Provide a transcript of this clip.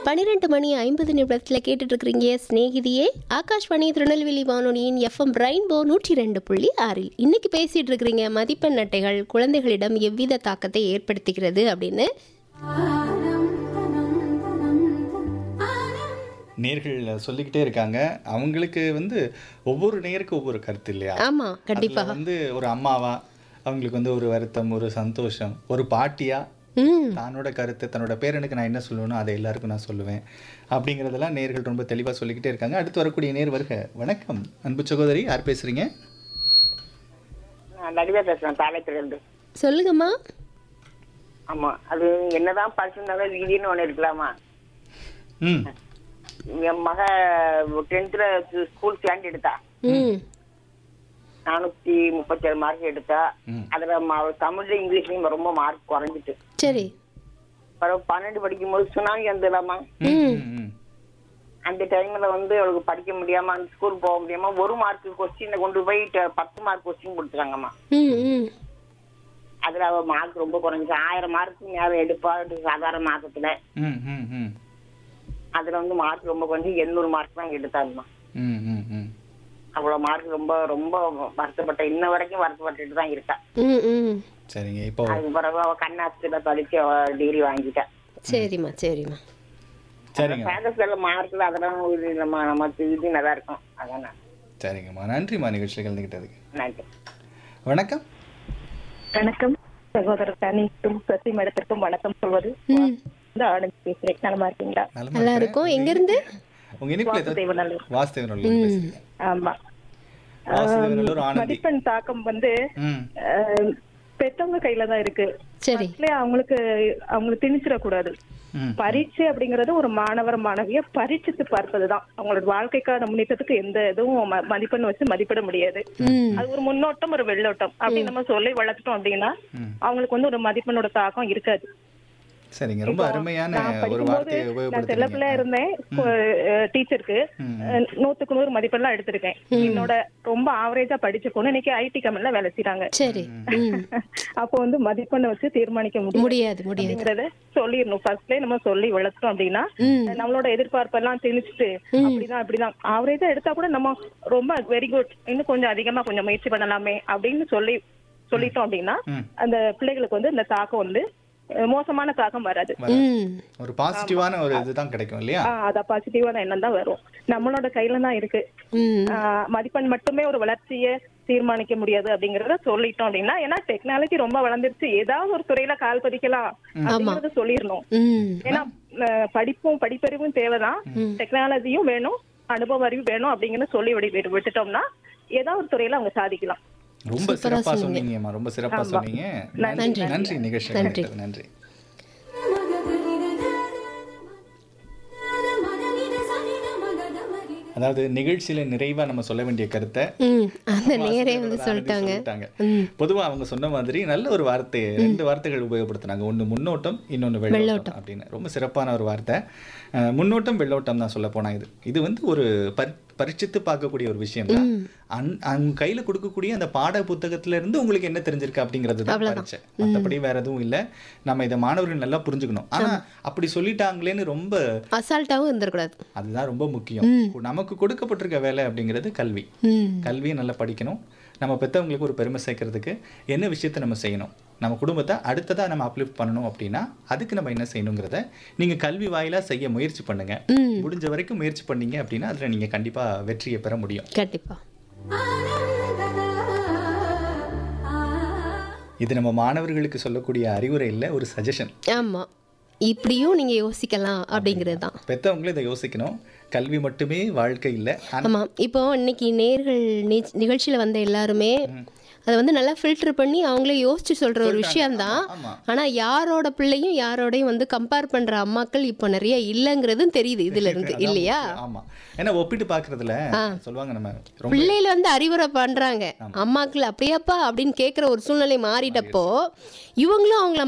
பன்னிரெண்டு மணி ஐம்பது நிமிடத்தில் கேட்டுட்டு இருக்கிறீங்க சிநேகிதியே ஆகாஷ்வாணி திருநெல்வேலி வானொலியின் எஃப்எம் ரெயின்போ நூற்றி ரெண்டு புள்ளி ஆறில் இன்னைக்கு பேசிட்டு இருக்கிறீங்க மதிப்பெண் அட்டைகள் குழந்தைகளிடம் எவ்வித தாக்கத்தை ஏற்படுத்துகிறது அப்படின்னு நேர்கள் சொல்லிக்கிட்டே இருக்காங்க அவங்களுக்கு வந்து ஒவ்வொரு நேருக்கு ஒவ்வொரு கருத்து இல்லையா ஆமா அதுல கண்டிப்பாக வந்து ஒரு அம்மாவா அவங்களுக்கு வந்து ஒரு வருத்தம் ஒரு சந்தோஷம் ஒரு பாட்டியா ம் தன்னோட கருத்து தன்னோட பேரனுக்கு நான் என்ன சொல்லணும் அதை எல்லாருக்கும் நான் சொல்லுவேன் அப்படிங்கிறதெல்லாம் நேர்கள் ரொம்ப தெளிவாக சொல்லிக்கிட்டே இருக்காங்க அடுத்து வரக்கூடிய நேர் வருக வணக்கம் அன்பு சகோதரி யார் பேசுறீங்க நான் நடிகா பேசுறேன் தாளையத்திலிருந்து சொல்லுங்கம்மா ஆமா அது என்னதான் படிச்சிருந்தாலும் விதின்னு ஒண்ணு இருக்கலாமா ம் என் மக டென்த்ல ஸ்கூல் ஸ்டாண்ட் எடுத்தா ம் நானூத்தி முப்பத்தி ஏழு மார்க் எடுத்தா ம். அதுல ம- அவ தமிழ்ல இங்கிலீஷ்லயும் ரொம்ப மார்க் குறைஞ்சிட்டு சரி பிறகு பன்னெண்டு படிக்கும்போது சுனாமி வந்துடலாமா ம், ம். அந்த டைம்ல வந்து அவளுக்கு படிக்க முடியாம அந்த ஸ்கூல் போக முடியாம ஒரு மார்க் கொஸ்டினை கொண்டு போய் ட- பத்து மார்க் கொஸ்டின் கொடுத்துறாங்கம்மா ம் ம் அதுல அவ மார்க் ரொம்ப குறைஞ்சி ஆயிரம் மார்க் மேல எடுப்பா சாதாரண மாசத்துல ம், ம், ம். அதுல வந்து மார்க் ரொம்ப குறைஞ்சி எண்ணூறு மார்க் தான் எடுத்தாங்கம்மா ம், ம், ம். அவ்வளவு மார்க் ரொம்ப ரொம்ப வருத்தப்பட்ட இன்ன வரைக்கும் வருத்தப்பட்டுட்டு தான் இருக்கா ம் ம் சரிங்க இப்போ அதுக்கு பிறகு அவ கண்ணாஸ்திரில படிச்சு அவ டிகிரி வாங்கிட்டா சரிம்மா சரிம்மா சரிங்க பேரஸ்ல மார்க்ல அதெல்லாம் ஒரு நம்ம நம்ம இது நல்லா இருக்கும் அதான் நான் சரிங்கம்மா நன்றிம்மா நிகழ்ச்சியில் கலந்துக்கிட்டதுக்கு நன்றி வணக்கம் வணக்கம் சகோதரர் தனிக்கும் சசி மேடத்திற்கும் வணக்கம் சொல்வது ம் இந்த ஆனந்த் பேசுறேன் நலமா இருக்கீங்களா நலமா நல்லா இருக்கிறேன். இருக்கும் எங்கேருந்து உங்க இனிப்புல ஏதாவது தேவநல்லூர் வாசுதேவநல்லூர் பேசுறீங்க ஆமா வாசுதேவநல்லூர் ஆனந்தி மதிப்பெண் தாக்கம் வந்து ம் அஹ், பெத்தவங்க கையில தான் இருக்கு சரி Firstly அவங்களுக்கு அவங்களுக்கு திணிச்சிடக்கூடாது ம் பரீட்சை அப்படிங்கறது ஒரு மாணவர் மாணவிய பரீட்சித்து பார்ப்பதுதான் அவங்களோட வாழ்க்கைக்கான முன்னேற்றத்துக்கு எந்த இதுவும் ம- மதிப்பெண் வச்சு மதிப்பிட முடியாது ம் அது ஒரு முன்னோட்டம் ஒரு வெள்ளோட்டம் அப்படி நம்ம சொல்லி வளர்த்துட்டோம் அப்படின்னா ம். அவங்களுக்கு வந்து ஒரு மதிப்பெண்ணோட தாக்கம் இருக்காது சரிங்க ரொம்ப அருமையான நான் ஒரு படிக்கும்போது வார்த்தையை நான் செல்ல பிள்ளையா உபயோகப்படுத்துறீங்க இருந்தேன் டீச்சருக்கு ம். நூத்துக்கு நூறு மதிப்பெல்லாம் எடுத்திருக்கேன் என்னோட ரொம்ப ஆவரேஜா படிச்ச பொண்ணு இன்னைக்கு ஐடி கம்பெனில வேலை செய்றாங்க சரி ம் அப்போ வந்து மதிப்பெண்ணை வச்சு தீர்மானிக்க முடியும் முடியாது முடியாது அப்படிங்கறத சொல்லிடணும் ஃபர்ஸ்ட்லயே நம்ம சொல்லி வளர்த்தோம் அப்படின்னா ம் நம்மளோட எதிர்பார்ப்பெல்லாம் திணிச்சுட்டு அப்படிதான் இப்படிதான் ஆவரேஜா எடுத்தா கூட நம்ம ரொம்ப வெரி குட் இன்னும் கொஞ்சம் அதிகமா கொஞ்சம் முயற்சி பண்ணலாமே அப்படின்னு சொல்லி சொல்லிட்டோம் அப்படின்னா ம். அந்த பிள்ளைகளுக்கு வந்து இந்த தாக்கம் வந்து அஹ், மோசமான தாக்கம் வராது ம் ஒரு பாசிட்டிவான ஒரு இதுதான் கிடைக்கும் இல்லையா ஆஹ் அத பாசிட்டிவான எண்ணம் தான் வரும் நம்மளோட கையில தான் இருக்கு ம் ஆஹ் மதிப்பெண் மட்டுமே ஒரு வளர்ச்சியை தீர்மானிக்க முடியாது அப்படிங்கறத சொல்லிட்டோம் அப்படின்னா ஏன்னா டெக்னாலஜி ரொம்ப வளர்ந்துருச்சு ஏதாவது ஒரு துறையில கால் பதிக்கலாம் அப்படிங்கறத சொல்லிடணும் ம் ஏன்னா அஹ் படிப்பும் படிப்பறிவும் தேவைதான் டெக்னாலஜியும் வேணும் அனுபவ அறிவு வேணும் அப்படிங்கறது சொல்லி விடு- விடு- விட்டுட்டோம்னா ஏதாவது ஒரு துறையில அவங்க சாதிக்கலாம் ரொம்ப சிறப்பா சொன்னீங்கம்மா ரொம்ப சிறப்பா சொன்னீங்க நன்றி நன்றி நிகழ்ச்சி நன்றி. நன்றி அதாவது நிகழ்ச்சியில நிறைவா நம்ம சொல்ல வேண்டிய கருத்தை ம் அந்த நேரே வந்து சொல்லிட்டாங்க சொல்லிட்டாங்க பொதுவா அவங்க சொன்ன மாதிரி நல்ல ஒரு வார்த்தை ரெண்டு வார்த்தைகள் உபயோகப்படுத்துனாங்க ஒண்ணு முன்னோட்டம் இன்னொன்னு வெள்ளோட்டம் அப்படின்னு ரொம்ப சிறப்பான ஒரு வார்த்தை அஹ், முன்னோட்டம் வெள்ளோட்டம் தான் சொல்ல போனா இது இது வந்து ஒரு பரி பரிச்சித்து பார்க்கக்கூடிய ஒரு விஷயம் தான் அந் அவங்க கையில கொடுக்கக்கூடிய அந்த பாட புத்தகத்துல இருந்து உங்களுக்கு என்ன தெரிஞ்சிருக்கு அப்படிங்கிறது தான் பரிச்சை மற்றபடி வேற எதுவும் இல்ல நம்ம இதை மாணவர்கள் நல்லா புரிஞ்சுக்கணும் ஆனா அப்படி சொல்லிட்டாங்களேன்னு ரொம்ப அசால்ட்டாவும் இருந்துடக்கூடாது அதுதான் ரொம்ப முக்கியம் நமக்கு கொடுக்கப்பட்டிருக்க வேலை அப்படிங்கிறது கல்வி ம் கல்வியை நல்லா படிக்கணும் நம்ம பெற்றவங்களுக்கு ஒரு பெருமை சேர்க்கறதுக்கு என்ன விஷயத்தை நம்ம செய்யணும் நம்ம குடும்பத்தை அடுத்ததாக நம்ம அப்லிஃப்ட் பண்ணணும் அப்படின்னா அதுக்கு நம்ம என்ன செய்யணுங்கிறத நீங்கள் கல்வி வாயிலாக செய்ய முயற்சி பண்ணுங்க முடிஞ்ச வரைக்கும் முயற்சி பண்ணீங்க அப்படின்னா அதில் நீங்கள் கண்டிப்பாக வெற்றியை பெற முடியும் கண்டிப்பா இது நம்ம மாணவர்களுக்கு சொல்லக்கூடிய அறிவுரை இல்லை ஒரு சஜஷன் ஆமா இப்படியும் நீங்க யோசிக்கலாம் அப்படிங்கிறது தான் பெற்றவங்களும் இதை யோசிக்கணும் கல்வி மட்டுமே வாழ்க்கை இல்லை ஆமா இப்போ இன்னைக்கு நேர்கள் நிச்- நிகழ்ச்சியில வந்த எல்லாருமே அதை வந்து நல்லா ஃபில்டர் பண்ணி அவங்களே யோசிச்சு சொல்ற ஒரு விஷயம்தான் ஆமா. ஆனா யாரோட பிள்ளையும் யாரோடையும் வந்து கம்பேர் பண்ற அம்மாக்கள் இப்போ நிறைய இல்லைங்கிறதும் தெரியுது இதுல இருந்து இல்லையா ஆமா ஏன்னா ஒப்பிட்டு பார்க்கறதுல சொல்லுவாங்க நம்ம ரொம்ப பிள்ளைகள் வந்து அறிவுரை பண்றாங்க அம்மாக்கள் அப்படியாப்பா அப்படின்னு கேட்குற ஒரு சூழ்நிலை மாறிட்டப்போ இவங்களும் அவங்கள